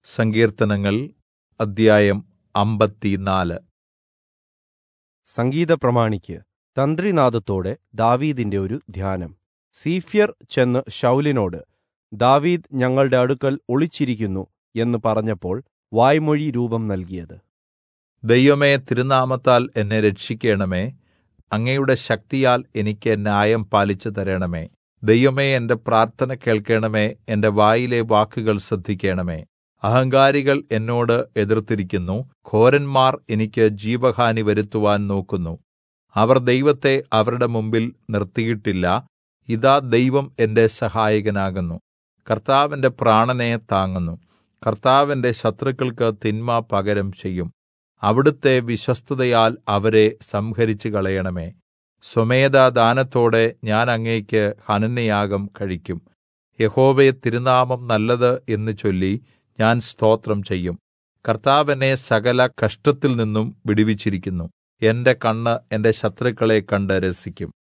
സങ്കീർത്തനങ്ങൾ അദ്ധ്യായം അമ്പത്തിനാല് സംഗീത പ്രമാണിക്ക് തന്ത്രിനാദത്തോടെ ദാവീദിന്റെ ഒരു ധ്യാനം സീഫ്യർ ചെന്ന് ശൗലിനോട് ദാവീദ് ഞങ്ങളുടെ അടുക്കൽ ഒളിച്ചിരിക്കുന്നു എന്ന് പറഞ്ഞപ്പോൾ വായ്മൊഴി രൂപം നൽകിയത് ദൈവമേ തിരുനാമത്താൽ എന്നെ രക്ഷിക്കണമേ അങ്ങയുടെ ശക്തിയാൽ എനിക്ക് ന്യായം പാലിച്ചു തരണമേ ദൈവമേ എന്റെ പ്രാർത്ഥന കേൾക്കണമേ എന്റെ വായിലെ വാക്കുകൾ ശ്രദ്ധിക്കണമേ അഹങ്കാരികൾ എന്നോട് എതിർത്തിരിക്കുന്നു ഘോരന്മാർ എനിക്ക് ജീവഹാനി വരുത്തുവാൻ നോക്കുന്നു അവർ ദൈവത്തെ അവരുടെ മുമ്പിൽ നിർത്തിയിട്ടില്ല ഇതാ ദൈവം എന്റെ സഹായകനാകുന്നു കർത്താവ് എന്റെ പ്രാണനെ താങ്ങുന്നു കർത്താവ് എന്റെ ശത്രുക്കൾക്ക് തിന്മ പകരം ചെയ്യും അവിടുത്തെ വിശ്വസ്തതയാൽ അവരെ സംഹരിച്ചു കളയണമേ സ്വമേധാദാനത്തോടെ ഞാൻ അങ്ങേക്ക് ഹനനയാഗം കഴിക്കും യഹോവേ തിരുനാമം നല്ലത് എന്ന് ചൊല്ലി ഞാൻ സ്തോത്രം ചെയ്യും കർത്താവ് എന്നെ സകല കഷ്ടത്തിൽ നിന്നും വിടുവിച്ചിരിക്കുന്നു എന്റെ കണ്ണ് എന്റെ ശത്രുക്കളെ കണ്ട് രസിക്കും